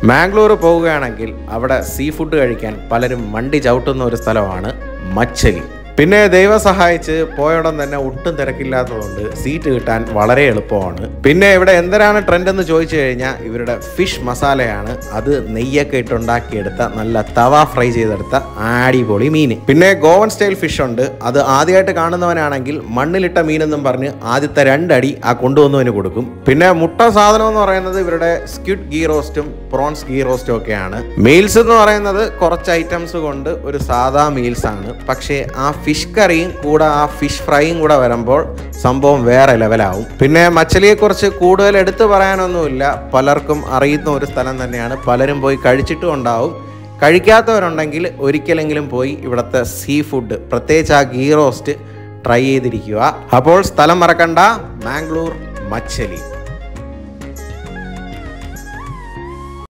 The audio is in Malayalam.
മാംഗ്ലൂർ പോവുകയാണെങ്കിൽ അവിടെ സീ ഫുഡ് കഴിക്കാൻ പലരും മണ്ടി ചവിട്ടുന്ന ഒരു സ്ഥലമാണ് മച്ചലി പിന്നെ ദൈവം സഹായിച്ച് പോയോടം തന്നെ ഒട്ടും തിരക്കില്ലാത്തതുകൊണ്ട് സീറ്റ് കിട്ടാൻ വളരെ എളുപ്പമാണ് പിന്നെ ഇവിടെ എന്തിനാണ് ട്രെൻഡ് എന്ന് ചോദിച്ചു കഴിഞ്ഞാൽ ഇവരുടെ ഫിഷ് മസാലയാണ് അത് നെയ്യൊക്കെ ഇട്ടുണ്ടാക്കിയെടുത്ത നല്ല തവ ഫ്രൈ ചെയ്തെടുത്ത അടിപൊളി മീൻ പിന്നെ ഗോവൻ സ്റ്റൈൽ ഫിഷ് ഉണ്ട് അത് ആദ്യമായിട്ട് കാണുന്നവനാണെങ്കിൽ മണ്ണിലിട്ട മീനെന്നും പറഞ്ഞ് ആദ്യത്തെ രണ്ടടി ആ കൊണ്ടുവന്നവന് കൊടുക്കും പിന്നെ മുട്ട സാധനം എന്ന് പറയുന്നത് ഇവരുടെ സ്ക്വിഡ് ഗീ റോസ്റ്റും പ്രോൺസ് ഗീ റോസ്റ്റും ഒക്കെയാണ് മീൽസ് എന്ന് പറയുന്നത് കുറച്ച് ഐറ്റംസ് കൊണ്ട് ഒരു സാധാ മീൽസ് ആണ് പക്ഷേ ആ ഫിഷ് കറിയും കൂടെ ആ ഫിഷ് ഫ്രൈയും കൂടെ വരുമ്പോൾ സംഭവം വേറെ ലെവലാവും പിന്നെ മച്ചലിയെക്കുറിച്ച് കൂടുതൽ എടുത്തു പറയാനൊന്നുമില്ല പലർക്കും അറിയുന്ന ഒരു സ്ഥലം തന്നെയാണ് പലരും പോയി കഴിച്ചിട്ടും ഉണ്ടാവും കഴിക്കാത്തവരുണ്ടെങ്കിൽ ഒരിക്കലെങ്കിലും പോയി ഇവിടുത്തെ സീ ഫുഡ് പ്രത്യേകിച്ച് ആ ഗീ റോസ്റ്റ് ട്രൈ ചെയ്തിരിക്കുക അപ്പോൾ സ്ഥലം മറക്കണ്ട മാംഗ്ലൂർ മച്ചലി